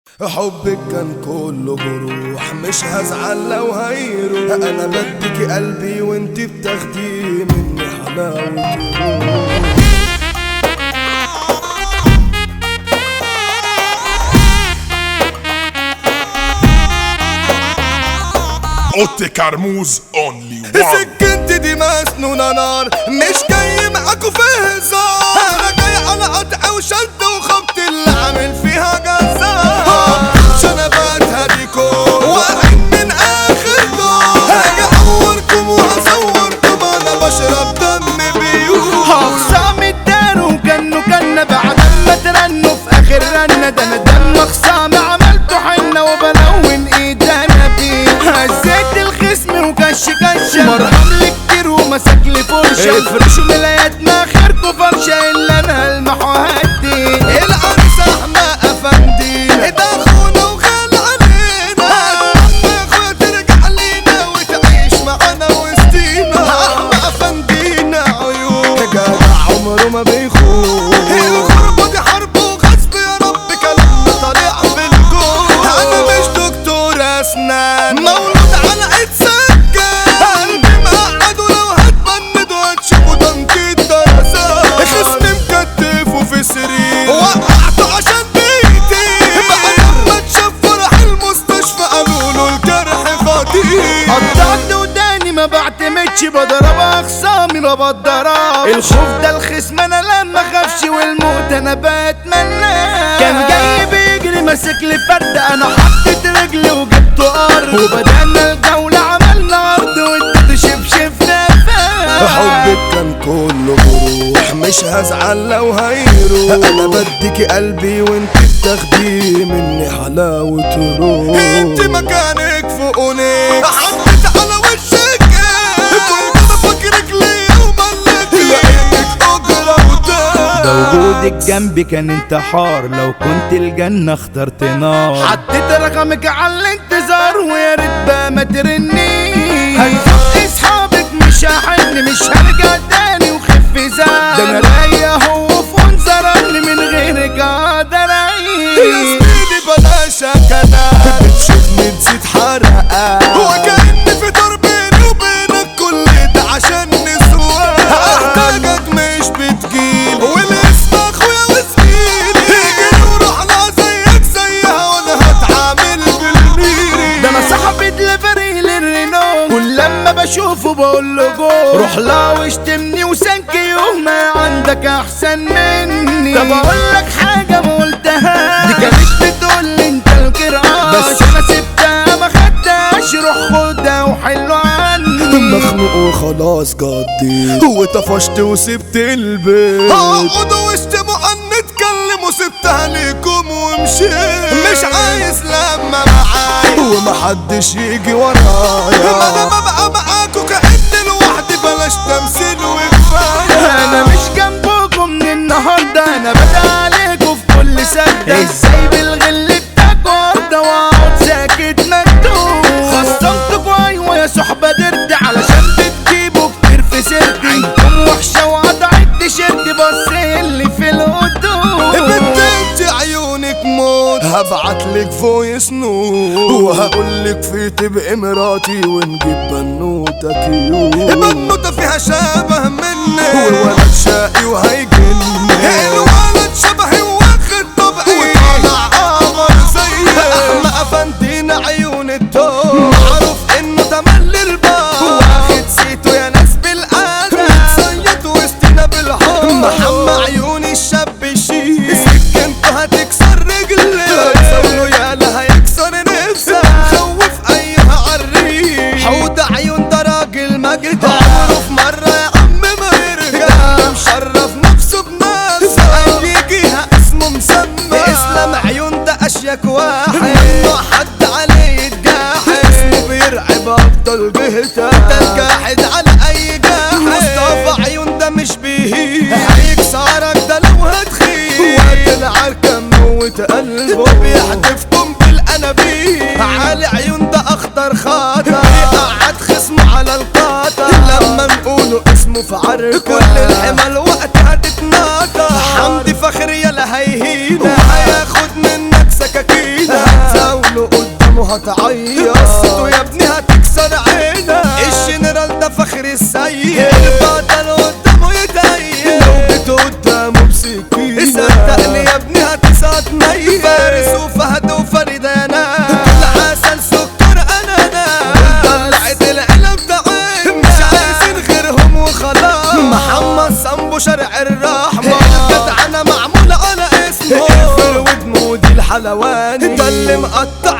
حبك كان كله جروح مش هزعل لو هيروح انا بديكي قلبي وانت بتاخديه مني حلاوة روح اوتي كرموز اونلي وان سكنت دي مسنونة نار مش جاي معاكوا في هزار انا جاي على قطع وشد وخبط اللي عامل فيها جزار شنبات هديكم واحد من اخركم هاجي اعوركم وهصوركم انا بشرب دم بيوت خصام الدار وكانوا كنا بعد ما ترنوا في اخر رنة ده انا دم خصام عملته حنة وبلون ايد انا بيه هزيت الخصم وكش كش مرهم لي كتير ومسك لي فرشة افرشوا ملايات ما خيركوا فرشة الا انا المح وهدي العرس احنا افندي ده اخونا وخال علينا يا اخويا ترجع لينا وتعيش معانا وسطينا احنا افندينا عيون جدع عمره ما بيخون الغربة دي حرب وغصب يا رب كلامنا طالع بالجون انا مش دكتور اسنان مولود على ايد سكان قلبي مقعد ولو هتبند وهتشوفوا تنطيط درسات خصمي مكتفه في سرير وقعته عشان بيتي بعد ما اتشاف فرح المستشفى قالوا له الجرح خطير قطعت وداني ما بعتمدش بضرب اخصامي ما بتضرب الخوف ده الخصم انا لما خافش والموت انا بتمنى كان جاي بيجري ماسك لي فرد انا حطيت رجلي وجبته ارض وبدأنا الجولة عملنا ارض واديته شبشب نفس حبك كان كله جروح مش هزعل لو هيروح انا بديكي قلبي وانت بتاخديه مني حلاوة روح انت مكانك فوقوني حطيت على وشك كنت انا فاكرك ليا وملك لقيتك اجرة ده وده وجودك جنبي كان انتحار لو كنت الجنة اخترت نار حطيت رقمك على الانتظار ويا ريت بقى ما ترني هنفق اصحابك مش هحن مش هرجع تاني وخف زاد ده انا رايق هو في انظرني من غيرك اقدر يا اعيش زميلي بلاش كلام بتشوفني نسيت حرقة وكأني في دور بيني وبينك كل ده عشان نسوان احتاجك مش بتجيلي والاسم اخويا وزميلي تيجي ورحنا زيك زيها وانا هتعامل بالميري ده انا صاحب دليفري للرينو كل لما بشوفه بقول له جو روح لا واشتمني وسنك يوم ما عندك احسن مني طب اقول لك حاجه ما قلتها دي كانت بتقول لي انت الكراش بس انا سبتها ما خدتهاش روح خدها وحلو عني مخنوق وخلاص قضيت وطفشت وسبت البيت هقعدوا واشتموا عن نتكلم وسبتها ليكم ومشيت مش عايز لما معايا ومحدش يجي ورايا ما انا ببقى معاكوا كأني لوحدي بلاش تمثيل وكفايه انا مش جنبكم من النهارده انا بدأ عليكم في كل سده ازاي بالغل بتاعكوا ارضى واقعد ساكت مكتوب خصمتكوا ايوه يا صحبه درد علشان بتجيبوا كتير في سردي عينكم وحشه وقطعت تيشيرت بص اللي في القدوم بنت انت عيونك موت هبعتلك فويس نوت وهقولك في تبقي مراتي ونجيب بنوتة كيوت بنوتة فيها شبه مني والولد شقي وهيجني الولد شبهي واخد طبعي وطالع قمر زي احنا افندينا عيون الدور معروف انه تملي البار واخد سيته يا ناس بالقلب متصيد وسطنا بالحب محمى عيوني الشاب الشيك سكنته هتكسر رجلي له يالا هيكسر نفسه خوف ايها عالريح حوض عيون ده راجل مجد عمره في مرة يا عم ما يرجع مشرف نفسه بنفسه اي جهة اسمه مسمى اسلام عيون ده اشيك واحد ممنوع حد عليه يتجاحد اسمه بيرعب افضل جهته ده الجاحد على اي جاحد مصطفى عيون ده مش بيهيج هيكسرك ده لو هتخيل وقت العركة موت قلبه ده بيحدفكم بالانابيب على عيون ده اخطر خاطر بيقعد خصمه على القاطر لما نقوله اسمه في عركة كل الحمل وقتها تتناطر حمدي فخر يلا هيهينا وهياخد منك سكاكينة هتعيط قصته يا ابني هتكسر عينك الجنرال ده فخر السيد البطل قدامه يتأيد لو جيت قدامه بسكينة صدقني يا ابني هتسقط ميت فارس وفهد وفريدة يا ناس دول عسل سكر انانا طلعت العلم تعين مش عايزين غيرهم وخلاص محمد صنبو شرع الرحمة الجدعنة معمولة على اسمه الفرود مودي الحلواني ده اللي مقطع